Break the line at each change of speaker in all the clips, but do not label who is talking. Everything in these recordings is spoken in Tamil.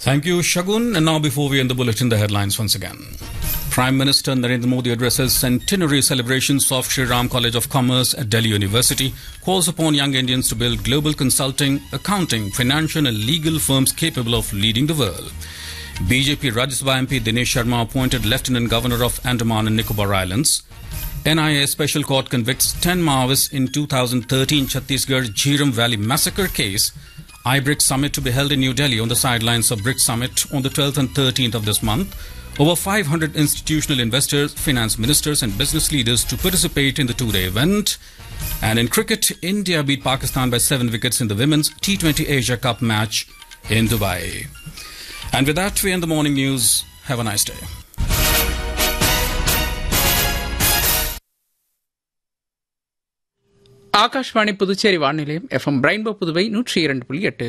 Thank you, Shagun. And now, before we end the bulletin, the headlines once again. Prime Minister Narendra Modi addresses centenary celebrations of Sri Ram College of Commerce at Delhi University, calls upon young Indians to build global consulting, accounting, financial, and legal firms capable of leading the world. BJP Rajya Sabha MP Dinesh Sharma appointed Lieutenant Governor of Andaman and Nicobar Islands. NIA Special Court convicts 10 Maoists in 2013 Chhattisgarh Jhiram Valley massacre case. iBRICS summit to be held in New Delhi on the sidelines of BRICS summit on the 12th and 13th of this month. Over 500 institutional investors, finance ministers, and business leaders to participate in the two-day event. And in cricket, India beat Pakistan by seven wickets in the women's T20 Asia Cup match in Dubai. And with that, we end the morning news. Have a nice day.
Akashvani Puducherry வானிலையம் எஃப்எம் பிரைன்போ புதுவை நூற்றி இரண்டு புள்ளி எட்டு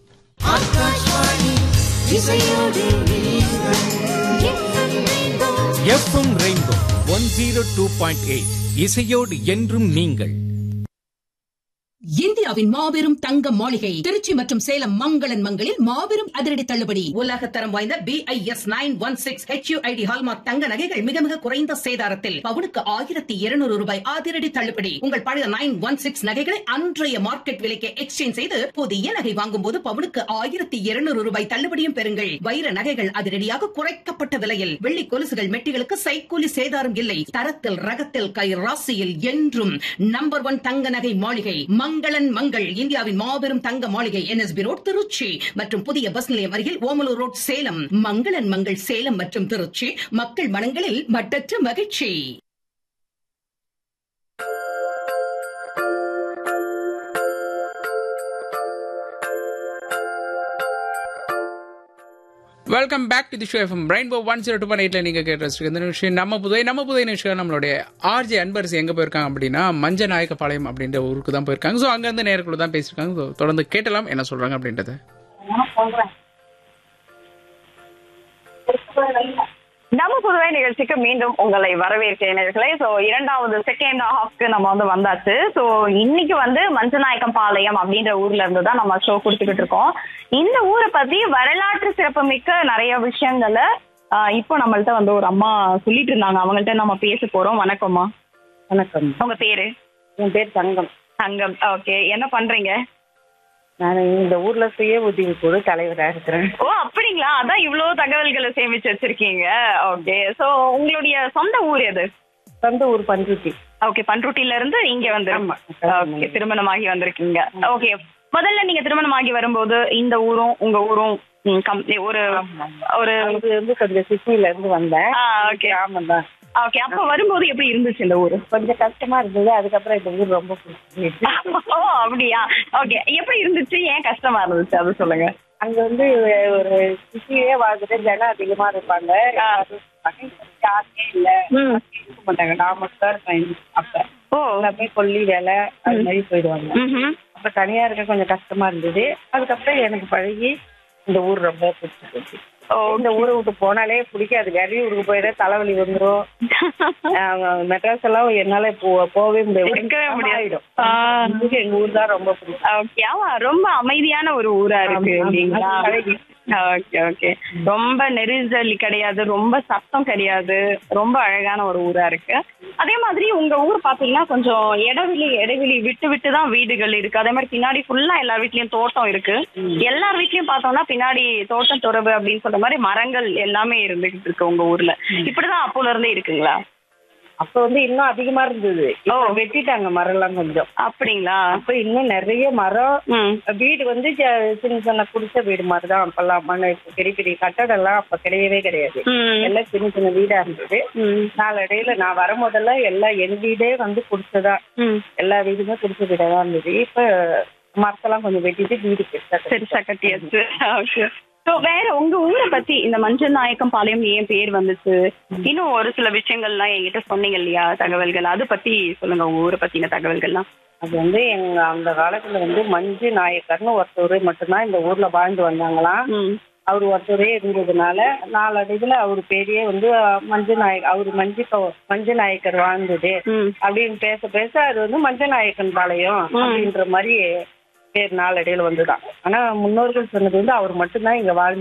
F M rainbow one zero two point eight இசையோடு என்றும் நீங்கள்
இந்தியாவின் மாபெரும் தங்க மாளிகை திருச்சி மற்றும் சேலம் மங்களன் மங்களில் மாபெரும் அதிரடி தள்ளுபடி உலக தரம் வாய்ந்த B I S nine one six H U I D hallmark தங்க நகைகள் மிக மிக குறைந்த சேதாரத்தில் பவுனுக்கு ஆயிரத்தி இருநூறு ரூபாய் அதிரடி தள்ளுபடி உங்கள் பழைய நைன் ஒன் சிக்ஸ் நகைகளை அன்றைய மார்க்கெட் விலைக்கு எக்ஸ்சேஞ்ச் செய்து புதிய நகை வாங்கும் போது பவுனுக்கு ஆயிரத்தி இருநூறு ரூபாய் தள்ளுபடியும் பெறுங்கள் வைர நகைகள் அதிரடியாக குறைக்கப்பட்ட விலையில் வெள்ளி கொலுசுகள் மெட்டிகளுக்கு சைக்கூலி சேதாரம் இல்லை தரத்தில் ரகத்தில் கை ராசியில் என்றும் நம்பர் ஒன் தங்க நகை மாளிகை மங்களன் மங்கள் இந்தியாவின் மாபெரும் தங்க மாளிகை என்எஸ்பி ரோட் திருச்சி மற்றும் புதிய பஸ் நிலையம் அருகில் ஓமலூர் ரோட் சேலம் மங்களன் மங்கள் சேலம் மற்றும் திருச்சி மக்கள் மனங்களில் மட்டற்ற மகிழ்ச்சி
welcome back to the show F M rainbow one zero two point எயிட்ல நீங்க கேட்டு இந்த நிமிஷம் நம்ம புதுவை நம்ம புதுவை நிமிஷம் நம்மளுடைய ஆர்ஜே அன்பரசு எங்க போயிருக்காங்க அப்படின்னா மஞ்ச நாயக்கபாளையம் அப்படின்ற ஊருக்கு தான் போயிருக்காங்க ஸோ அங்கிருந்து நேருக்குள்ள தான் பேசியிருக்காங்க So, தொடர்ந்து கேட்டலாம் என்ன சொல்றாங்க அப்படின்றத
நம்ம புதுவை நிகழ்ச்சிக்கு மீண்டும் உங்களை வரவேற்கிறேன் நேயர்களே சோ இரண்டாவது செகண்ட் ஹாஃப்க்கு நம்ம வந்து வந்தாச்சு சோ இன்னைக்கு வந்து மஞ்சநாயக்கம் பாளையம் அப்படின்ற ஊர்ல இருந்து தான் நம்ம ஷோ கொடுத்துக்கிட்டு இருக்கோம் இந்த ஊரை பத்தி வரலாற்று சிறப்புமிக்க நிறைய விஷயங்களை ஆஹ், இப்போ நம்மள்ட்ட வந்து ஒரு அம்மா சொல்லிட்டு இருந்தாங்க அவங்கள்ட்ட நம்ம பேச போறோம் வணக்கம்மா
வணக்கம்
உங்க பேரு
என் பேர் தங்கம்
தங்கம் ஓகே என்ன பண்றீங்க
நான் இந்த ஊர்ல சுய உதவி குழு தலைவரா இருக்கிறேன்
ஓ அப்படிங்களா அதான் இவ்வளவு தகவல்களை சேமிச்சு வச்சிருக்கீங்க ஓகே சோ உங்களுடைய சொந்த ஊர் எது
சொந்த ஊர் பண்ருட்டி
ஓகே பண்ருட்டில இருந்து இங்க வந்து
ஆமா.
ஓகே திருமணமாகி வந்திருக்கீங்க ஓகே முதல்ல நீங்க திருமணமாகி வரும்போது இந்த ஊரும் உங்க ஊரும் ம், கம்- ஒரு ஒரு
அது வந்து கொஞ்சம் சிட்டில இருந்து வந்தேன்
ஆ, okay.
கிராமம் தான்
ஓகே அப்ப வரும்போது எப்படி இருந்துச்சு இந்த ஊரு
கொஞ்சம் கஷ்டமா இருந்தது அதுக்கப்புறம் இந்த ஊர் ரொம்ப பிடிச்சிருந்துச்சு
ஓ அப்படியா ஓகே எப்படி இருந்துச்சு ஏன் கஷ்டமா இருந்துச்சு அது சொல்லுங்க
அங்க வந்து ஒரு சிட்டியே வாழ்ந்துட்டு ஜனம் அதிகமா இருப்பாங்க
ஆ.
எல்லாரும் இருப்பாங்க. இங்க யாருமே இல்ல
ம்.
இருக்க மாட்டாங்க நான் மட்டும் தான் இருப்பேன் அப்ப
ஓ
எல்லாமே கொல்லி வேலை அது மாதிரி போயிடுவாங்க
ம்ஹும்.
அப்ப தனியா இருக்க கொஞ்சம் கஷ்டமா இருந்தது அதுக்கப்புறம் எனக்கு பழகி இந்த ஊர் ரொம்ப பிடிச்சி போச்சு
ஓ
இந்த ஊரை விட்டு போனாலே பிடிக்காது வெளியூருக்கு போயிட தலைவலி வந்துரும் ஆஹ் மெட்ராஸ் எல்லாம் என்னால போ- போகவே முடியாது
இருக்கவே முடியாது.
ஆயிடும்
ஆ.
எனக்கு எங்க ஊர் தான் ரொம்ப பிடிக்கும்
ஓகே ஆமா ரொம்ப அமைதியான ஒரு ஊரா இருக்கு
ஆமா, ஆமா.
இல்லைங்களா
பழகி.
ஓகே ஓகே ரொம்ப நெரிசல் கிடையாது ரொம்ப சத்தம் கிடையாது ரொம்ப அழகான ஒரு ஊரா இருக்கு அதே மாதிரி உங்க ஊர் பாத்தீங்கன்னா கொஞ்சம் இடைவெளி இடைவெளி விட்டு விட்டு தான் வீடுகள் இருக்கு அதே மாதிரி பின்னாடி ஃபுல்லா எல்லார் வீட்லயும் தோட்டம் இருக்கு எல்லார் வீட்லயும் பார்த்தோம்னா பின்னாடி தோட்டம் துறவு அப்படின்னு சொல்ற மாதிரி மரங்கள் எல்லாமே இருந்துகிட்டு இருக்கு உங்க ஊர்ல இப்படிதான் அப்போல இருந்தே இருக்குங்களா
அப்ப வந்து இன்னும் அதிகமா இருந்தது இப்ப வெட்டிட்டாங்க மரம் எல்லாம் கொஞ்சம்
அப்படிங்களா
அப்ப இன்னும் நிறைய மரம்
ம்
வீடு வந்து ஜ- சின்ன சின்ன குடிசை வீடு மாதிரி தான் அப்பெல்லாம் மண்ணு பெரிய பெரிய கட்டடம் எல்லாம் அப்ப கிடையவே கிடையாது
ம்
எல்லாம் சின்ன சின்ன வீடா இருந்தது
ம்
நாளடையில நான் வரும்போதெல்லாம் எல்லாம் என் வீடே வந்து குடிசைதான்
ம்
எல்லா வீடுமே குடிசை வீடா தான் இருந்தது இப்ப மரத்தெல்லாம் கொஞ்சம் வெட்டிட்டு வீடு பெருசா கட்டிட்டாங்க.
பெருசா கட்டியாச்சு ஓகே ஸோ வேற உங்க ஊரை பத்தி இந்த மஞ்சள் நாயக்கம் பாளையம் ஏன் பேர் வந்துச்சு இன்னும் ஒரு சில விஷயங்கள்லாம் என்கிட்ட சொன்னீங்க இல்லையா தகவல்கள் அது பத்தி சொல்லுங்க உங்க ஊரை பத்தின தகவல்கள்லாம்
அது வந்து எங்க அந்த காலத்துல வந்து மஞ்சு நாயக்கர்னு ஒருத்தர் மட்டும்தான் இந்த ஊர்ல வாழ்ந்து வந்தாங்களாம்
ம்
அவர் ஒருத்தரே இருந்ததுனால நாளடைவுல அவர் பேரையே வந்து மஞ்சு நாயக் அவர் மஞ்சு கவ- மஞ்சு நாயக்கர் வாழ்ந்தது
ம்
அப்படின்னு பேச பேச அது வந்து மஞ்ச நாயக்கன் பாளையம் அப்படின்ற மாதிரி பேர் நாளடைவுல வந்துதான் ஆனா முன்னோர்கள் சொன்னது வந்து அவர் மட்டும்தான் இங்க வாழ்ந்து